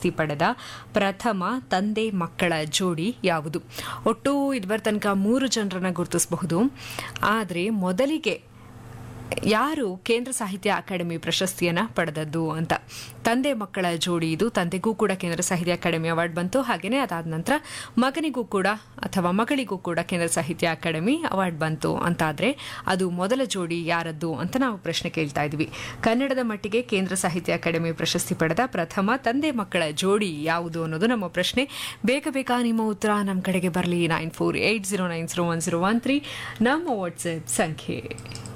ಪ್ರಶಸ್ತಿ ಪಡೆದ ಪ್ರಥಮ ತಂದೆ ಮಕ್ಕಳ ಜೋಡಿ ಯಾವುದು ಒಟ್ಟು ಇದುವರ ತನಕ ಮೂರು ಜನರನ್ನ ಗುರುತಿಸಬಹುದು ಆದರೆ ಮೊದಲಿಗೆ ಯಾರು ಕೇಂದ್ರ ಸಾಹಿತ್ಯ ಅಕಾಡೆಮಿ ಪ್ರಶಸ್ತಿಯನ್ನ ಪಡೆದದ್ದು ಅಂತ ತಂದೆ ಮಕ್ಕಳ ಜೋಡಿ ಇದು ತಂದೆಗೂ ಕೂಡ ಕೇಂದ್ರ ಸಾಹಿತ್ಯ ಅಕಾಡೆಮಿ ಅವಾರ್ಡ್ ಬಂತು ಹಾಗೆಯೇ ಅದಾದ ನಂತರ ಮಗನಿಗೂ ಕೂಡ ಅಥವಾ ಮಗಳಿಗೂ ಕೂಡ ಕೇಂದ್ರ ಸಾಹಿತ್ಯ ಅಕಾಡೆಮಿ ಅವಾರ್ಡ್ ಬಂತು ಅಂತಾದ್ರೆ ಅದು ಮೊದಲ ಜೋಡಿ ಯಾರದ್ದು ಅಂತ ನಾವು ಪ್ರಶ್ನೆ ಕೇಳ್ತಾ ಇದ್ವಿ ಕನ್ನಡದ ಮಟ್ಟಿಗೆ ಕೇಂದ್ರ ಸಾಹಿತ್ಯ ಅಕಾಡೆಮಿ ಪ್ರಶಸ್ತಿ ಪಡೆದ ಪ್ರಥಮ ತಂದೆ ಮಕ್ಕಳ ಜೋಡಿ ಯಾವುದು ಅನ್ನೋದು ನಮ್ಮ ಪ್ರಶ್ನೆ ಬೇಗ ಬೇಗ ನಿಮ್ಮ ಉತ್ತರ ನಮ್ಮ ಕಡೆಗೆ ಬರಲಿ nine four eight zero nine zero one zero one three ನಮ್ಮ ವಾಟ್ಸ್ಆಪ್ ಸಂಖ್ಯೆ